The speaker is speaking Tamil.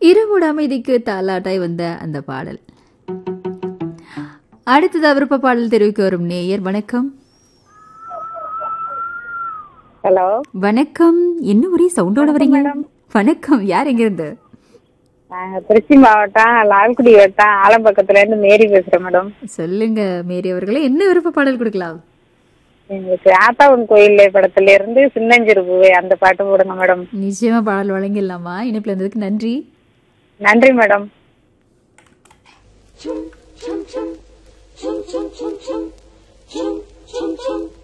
இரவோட அமைதிக்கு தாலாட்டாய் வந்த அந்த பாடல் அடுத்தது விருப்ப பாடல் தெரிவிக்க வரும் நேயர் வணக்கம் ஹலோ வணக்கம் என்ன ஒரே சவுண்டோட வரீங்க வணக்கம் யார் எங்க இருந்து நாங்க திருச்சி மாவட்டம் லால்குடி வட்டம் ஆலம்பக்கத்துல இருந்து மேரி பேசுறேன் மேடம் சொல்லுங்க மேரி அவர்களே என்ன விருப்ப பாடல் கொடுக்கலாம் எங்களுக்கு ஆத்தாவன் கோயில் படத்துல இருந்து சின்னஞ்சிறு பூவே அந்த பாட்டு போடுங்க மேடம் நிச்சயமா பாடல் வழங்கிடலாமா இணைப்புல இருந்ததுக்கு நன்றி நன்றி madam chum chum chum chum chum chum chum chum chum chum